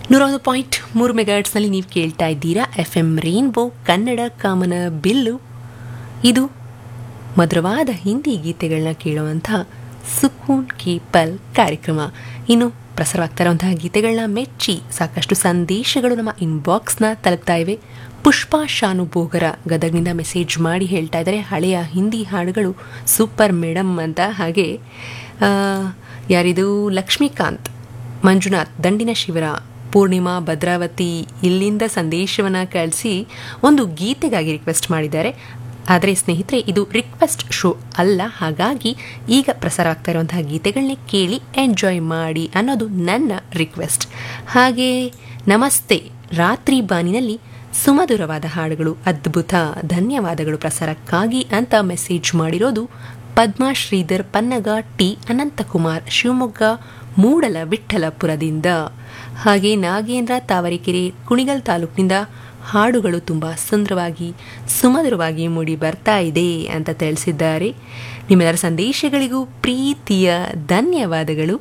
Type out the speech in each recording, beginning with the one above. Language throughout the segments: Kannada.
ನೂರ ಒಂದು ಪಾಯಿಂಟ್ ಮೂರು ಮೆಗಾಟ್ಸ್ನಲ್ಲಿ ನೀವು ಕೇಳ್ತಾ ಇದ್ದೀರಾ ಎಫ್ ಎಂ ರೈನ್ಬೋ ಕನ್ನಡ ಕಾಮನ ಬಿಲ್ಲು ಇದು ಮಧುರವಾದ ಹಿಂದಿ ಗೀತೆಗಳನ್ನ ಕೇಳುವಂಥ ಸುಕೂನ್ ಕಿ ಪಲ್ ಕಾರ್ಯಕ್ರಮ ಇನ್ನು ಪ್ರಸಾರವಾಗ್ತಾ ಇರುವಂತಹ ಗೀತೆಗಳನ್ನ ಮೆಚ್ಚಿ ಸಾಕಷ್ಟು ಸಂದೇಶಗಳು ನಮ್ಮ ಇನ್ಬಾಕ್ಸ್ನ ತಲುಪ್ತಾ ಇವೆ ಪುಷ್ಪಾ ಶಾನು ಬೋಗರ ಗದಗ್ನಿಂದ ಮೆಸೇಜ್ ಮಾಡಿ ಹೇಳ್ತಾ ಇದ್ದಾರೆ ಹಳೆಯ ಹಿಂದಿ ಹಾಡುಗಳು ಸೂಪರ್ ಮೇಡಮ್ ಅಂತ ಹಾಗೆ ಆ, ಯಾರಿದು ಲಕ್ಷ್ಮೀಕಾಂತ್ ಮಂಜುನಾಥ್ ದಂಡಿನ ಶಿವರ ಪೂರ್ಣಿಮಾ ಭದ್ರಾವತಿ ಇಲ್ಲಿಂದ ಸಂದೇಶವನ್ನು ಕಳಿಸಿ ಒಂದು ಗೀತೆಗಾಗಿ ರಿಕ್ವೆಸ್ಟ್ ಮಾಡಿದ್ದಾರೆ ಆದರೆ ಸ್ನೇಹಿತರೆ ಇದು ರಿಕ್ವೆಸ್ಟ್ ಶೋ ಅಲ್ಲ ಹಾಗಾಗಿ ಈಗ ಪ್ರಸಾರ ಆಗ್ತಾ ಇರುವಂತಹ ಗೀತೆಗಳನ್ನೇ ಕೇಳಿ ಎಂಜಾಯ್ ಮಾಡಿ ಅನ್ನೋದು ನನ್ನ ರಿಕ್ವೆಸ್ಟ್ ಹಾಗೆ ನಮಸ್ತೆ ರಾತ್ರಿ ಬಾನಿನಲ್ಲಿ ಸುಮಧುರವಾದ ಹಾಡುಗಳು ಅದ್ಭುತ ಧನ್ಯವಾದಗಳು ಪ್ರಸಾರಕ್ಕಾಗಿ ಅಂತ ಮೆಸೇಜ್ ಮಾಡಿರೋದು ಪದ್ಮಾ ಶ್ರೀಧರ್ ಪನ್ನಗ ಟಿ ಅನಂತಕುಮಾರ್ ಶಿವಮೊಗ್ಗ ಮೂಡಲ ವಿಠ್ಠಲಪುರದಿಂದ ಹಾಗೆ ನಾಗೇಂದ್ರ ತಾವರೆಕೆರೆ ಕುಣಿಗಲ್ ತಾಲೂಕಿನಿಂದ ಹಾಡುಗಳು ತುಂಬ ಸುಂದರವಾಗಿ ಸುಮಧುರವಾಗಿ ಮೂಡಿ ಬರ್ತಾ ಇದೆ ಅಂತ ತಿಳಿಸಿದ್ದಾರೆ ನಿಮ್ಮೆಲ್ಲರ ಸಂದೇಶಗಳಿಗೂ ಪ್ರೀತಿಯ ಧನ್ಯವಾದಗಳು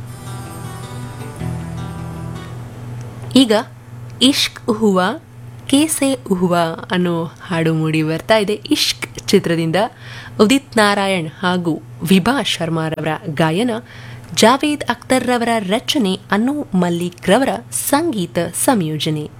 ಈಗ ಇಷ್ಕ್ ಹುವಾ ಕೇಸೆ ಹುವಾ ಅನ್ನೋ ಹಾಡು ಮೂಡಿ ಬರ್ತಾ ಇದೆ ಇಷ್ಕ್ ಚಿತ್ರದಿಂದ ಉದಿತ್ ನಾರಾಯಣ್ ಹಾಗೂ ವಿಭಾ ಶರ್ಮಾರವರ ಗಾಯನ ಜಾವೇದ್ ಅಖ್ತರ್ ರವರ ರಚನೆ ಅನು ಮಲ್ಲಿಕ್ ರವರ ಸಂಗೀತ ಸಂಯೋಜನೆ